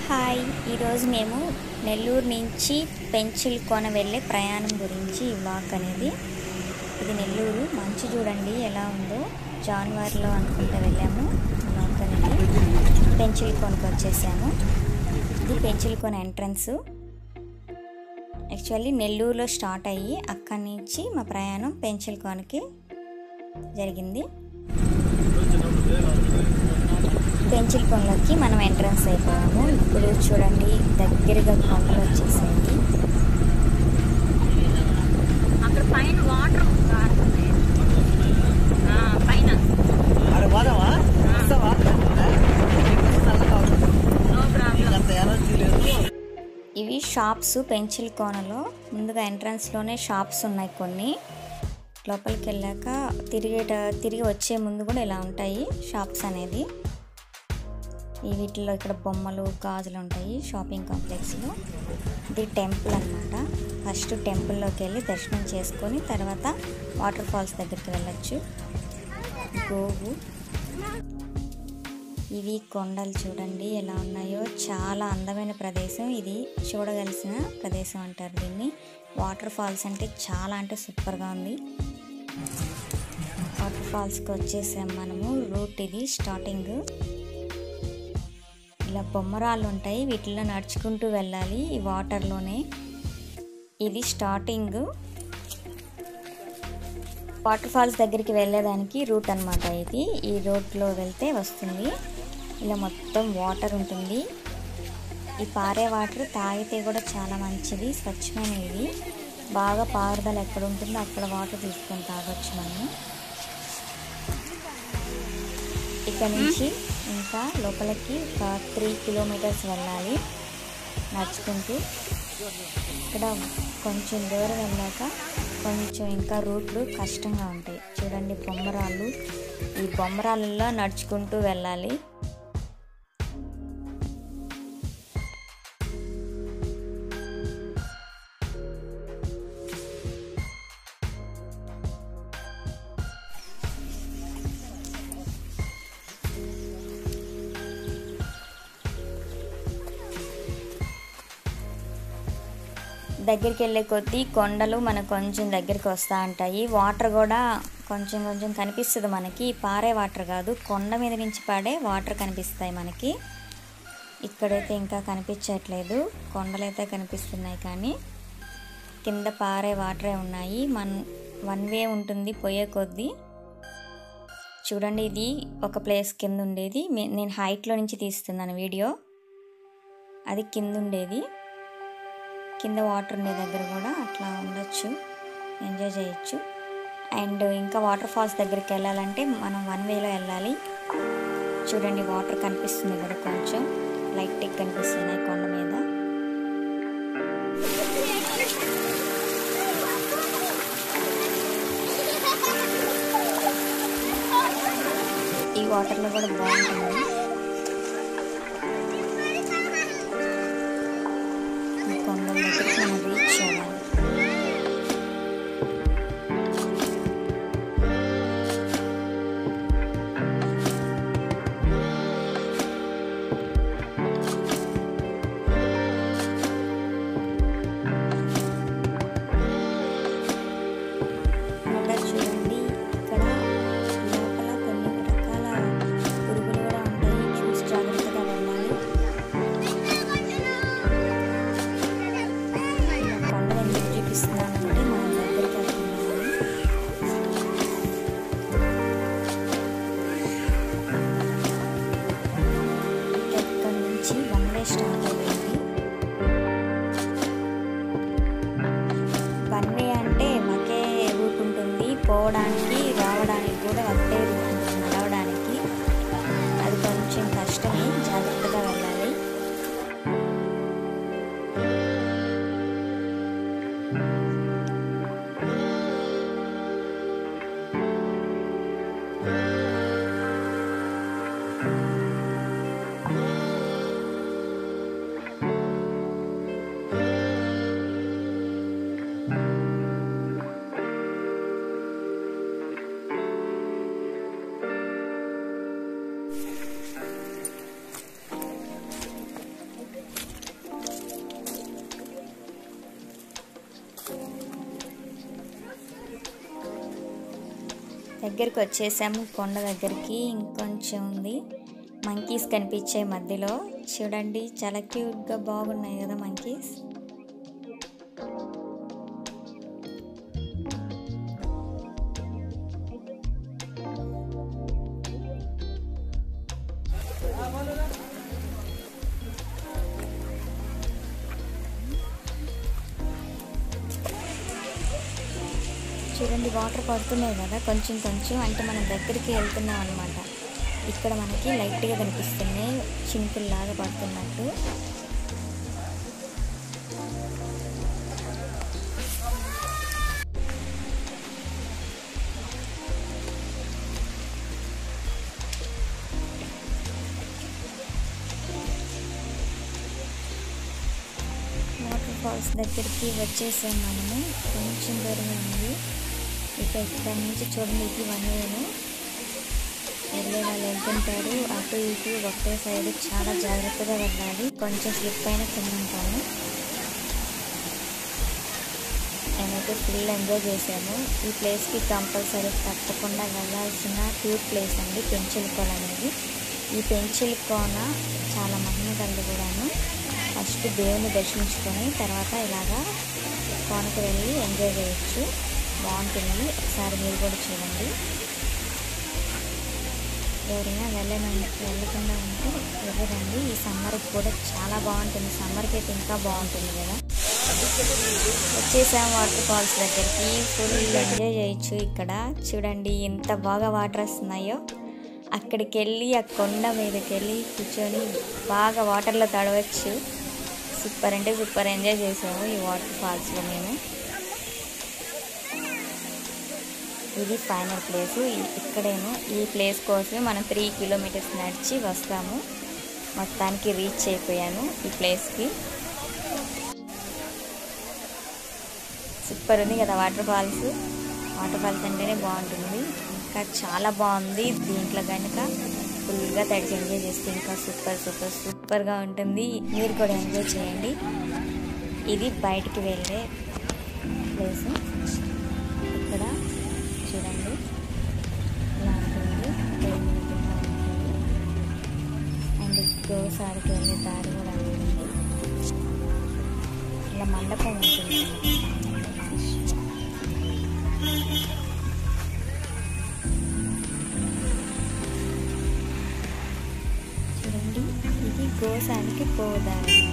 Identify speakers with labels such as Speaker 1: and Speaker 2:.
Speaker 1: Hi ఈరోజు మేము నెల్లూరు నుంచి పెంచిల్ కొన వెళ్ళే ప్రయాణం గురించి ఈ వ్లాగ్ అనేది ఇది నెల్లూరు మంచు చూడండి ఎలా ఉందో జాన్వారిలో అనుకుంటూ వెళ్ళాము వ్లాగ్ అనేది పెంచిల్ కొనకు వచ్చేసాము ఇది పెంచిల్ కొన ఎంట్రన్స్ యాక్చువల్లీ నెల్లూరులో స్టార్ట్ అయ్యి అక్కడి నుంచి మా ప్రయాణం పెంచిల్ కొనకి జరిగింది పెంచిల్ కొండలకి మనం ఎంట్రన్స్ అయిపోయాము ఇప్పుడు చూడండి దగ్గరగా కొండలు వచ్చేసాయి
Speaker 2: అక్కడ పైన వాటర్ కారుతుంది ఆ, పైన
Speaker 3: అరే పోదామా వస్తావా చల్లగా ఉంటుంది.
Speaker 2: నో ప్రాబ్లం
Speaker 3: అంత ఎనర్జీ లేదు
Speaker 1: ఇవి షాప్స్ పెంచిల్ కోనలో ముందుగా ఎంట్రన్స్లోనే షాప్స్ ఉన్నాయి కొన్ని లోపలికి వెళ్ళాక తిరిగేట తిరిగి వచ్చే ముందు కూడా ఇలా ఉంటాయి షాప్స్ అనేది ఈ వీటిలో ఇక్కడ బొమ్మలు గాజులు ఉంటాయి షాపింగ్ కాంప్లెక్స్లో ఇది టెంపుల్ అన్నమాట ఫస్ట్ టెంపుల్లోకి వెళ్ళి దర్శనం చేసుకొని తర్వాత వాటర్ ఫాల్స్ దగ్గరికి వెళ్ళొచ్చు గోవు ఇవి కొండలు చూడండి ఎలా ఉన్నాయో చాలా అందమైన ప్రదేశం ఇది చూడగలిసిన ప్రదేశం అంటారు దీన్ని వాటర్ ఫాల్స్ అంటే చాలా అంటే సూపర్గా ఉంది వాటర్ ఫాల్స్కి వచ్చేసాం మనము రూట్ ఇది స్టార్టింగ్ ఇలా బొమ్మరాళ్ళు ఉంటాయి వీటిలో నడుచుకుంటూ వెళ్ళాలి ఈ వాటర్లోనే ఇది స్టార్టింగ్ వాటర్ ఫాల్స్ దగ్గరికి వెళ్ళేదానికి రూట్ అనమాట ఇది ఈ రోడ్లో వెళ్తే వస్తుంది ఇలా మొత్తం వాటర్ ఉంటుంది ఈ పారే వాటర్ తాగితే కూడా చాలా మంచిది స్వచ్ఛమైనవి బాగా పారుదల ఎక్కడ ఉంటుందో అక్కడ వాటర్ తీసుకొని తాగొచ్చు మనము ఇక్కడ నుంచి ఇంకా లోపలికి ఒక త్రీ కిలోమీటర్స్ వెళ్ళాలి నడుచుకుంటూ ఇక్కడ కొంచెం దూరం వెళ్ళాక కొంచెం ఇంకా రూట్లు కష్టంగా ఉంటాయి చూడండి బొమ్మరాళ్ళు ఈ బొమ్మరాళ్ళల్లో నడుచుకుంటూ వెళ్ళాలి దగ్గరికి వెళ్ళే కొద్దీ కొండలు మనకు కొంచెం దగ్గరికి వస్తూ ఉంటాయి వాటర్ కూడా కొంచెం కొంచెం కనిపిస్తుంది మనకి పారే వాటర్ కాదు కొండ మీద నుంచి పడే వాటర్ కనిపిస్తాయి మనకి ఇక్కడైతే ఇంకా కనిపించట్లేదు కొండలైతే కనిపిస్తున్నాయి కానీ కింద పారే వాటరే ఉన్నాయి వన్ వన్ వే ఉంటుంది పోయే కొద్దీ చూడండి ఇది ఒక ప్లేస్ కింద ఉండేది మే- నేను హైట్లో నుంచి తీస్తున్నాను వీడియో అది కింద ఉండేది కింద వాటర్ ఉండే దగ్గర కూడా అట్లా ఉండొచ్చు ఎంజాయ్ చేయొచ్చు అండ్ ఇంకా వాటర్ ఫాల్స్ దగ్గరికి వెళ్ళాలంటే మనం వన్ వేలో వెళ్ళాలి చూడండి వాటర్ కనిపిస్తుంది ఇక్కడ కొంచెం లైట్ కనిపిస్తున్నాయి కొండ మీద ఈ వాటర్లో కూడా బాగుంటుంది ఈ కొండల దగ్గరికి మనం రీచ్ అవ్వాలి ఇక్కడ చూడండి ఇక్కడ లోపల కొన్ని రకాల పురుగులు కూడా ఉంటాయి చూసి జాగ్రత్తగా వెళ్ళాలి ఇలా కొండలు ఎందుకు చూపిస్తున్నానంటే మనం దగ్గరికి వెళ్తున్నామని ఇక్కడ నుంచి వన్ వే స్టార్ట్ అయ్యింది వన్ వే అంటే ఒకే రూట్ ఉంటుంది పోవడానికి రావడానికి కూడా ఒకటే రూట్ ఉంటుంది నడవడానికి అది కొంచెం కష్టమే జాగ్రత్తగా వెళ్ళాలి దగ్గరికి వచ్చేసాము కొండ దగ్గరికి ఇంకొంచెం ఉంది మంకీస్ కనిపించాయి మధ్యలో చూడండి చాలా క్యూట్గా బాగున్నాయి కదా మంకీస్ చూడండి వాటర్ పడుతున్నాయి కదా కొంచెం కొంచెం అంటే మనం దగ్గరికి వెళ్తున్నాం అనమాట ఇక్కడ మనకి లైట్గా కనిపిస్తున్నాయి చినుకుల్లాగా పడుతున్నట్టు వాటర్ ఫాల్స్ దగ్గరికి వచ్చేసాం మనము కొంచెం దూరం ఉంది ఇక ఇక్కడ నుంచి చూడండి ఇది వన్ వేను వెళ్ళే వాళ్ళు వెళ్తుంటారు అటు ఇటు ఒకటే సైడ్ చాలా జాగ్రత్తగా వెళ్ళాలి కొంచెం స్లిప్ అయిన కింద ఉంటాము నేనైతే ఫుల్ ఎంజాయ్ చేశాను ఈ ప్లేస్కి కంపల్సరీ తప్పకుండా వెళ్ళాల్సిన టూర్ ప్లేస్ అండి పెంచిలకోన అనేది ఈ పెంచిలకోన చాలా మహిమ కలదు కూడాను ఫస్ట్ దేవుని దర్శించుకొని తర్వాత ఇలాగా కోనకు వెళ్ళి ఎంజాయ్ చేయొచ్చు బాగుంటుంది ఒకసారి మీరు కూడా చూడండి ఎవరైనా వెళ్ళమని వెళ్ళకుండా ఉంటే వెళ్ళరండి ఈ సమ్మర్కి కూడా చాలా బాగుంటుంది సమ్మర్కి అయితే ఇంకా బాగుంటుంది కదా వచ్చేసాం వాటర్ ఫాల్స్ దగ్గరికి ఫుల్ ఎంజాయ్ చేయొచ్చు ఇక్కడ చూడండి ఎంత బాగా వాటర్ వస్తున్నాయో అక్కడికి వెళ్ళి ఆ కొండ మీదకి వెళ్ళి కూర్చొని బాగా వాటర్లో తడవచ్చు సూపర్ అంటే సూపర్ ఎంజాయ్ చేసాము ఈ వాటర్ ఫాల్స్లో మేము ఇది ఫైనల్ ప్లేస్ ఇక్కడేమో ఈ ప్లేస్ కోసమే మనం త్రీ కిలోమీటర్స్ నడిచి వస్తాము మొత్తానికి రీచ్ అయిపోయాను ఈ ప్లేస్కి సూపర్ ఉంది కదా వాటర్ ఫాల్స్ వాటర్ ఫాల్స్ అంటేనే బాగుంటుంది ఇంకా చాలా బాగుంది దీంట్లో కనుక ఫుల్గా తడిచి ఎంజాయ్ చేస్తే ఇంకా సూపర్ సూపర్ సూపర్గా ఉంటుంది మీరు కూడా ఎంజాయ్ చేయండి ఇది బయటికి వెళ్ళే ప్లేస్ ఇక్కడ చూడండి ఇలా ఉంటుంది దేవుని విగ్రహం ఉంటుంది అండ్ గోసారికి వెళ్ళే దారి కూడా ఉంది ఇలా మండపం ఉంటుంది చూడండి ఇది గోసానికి పోదారు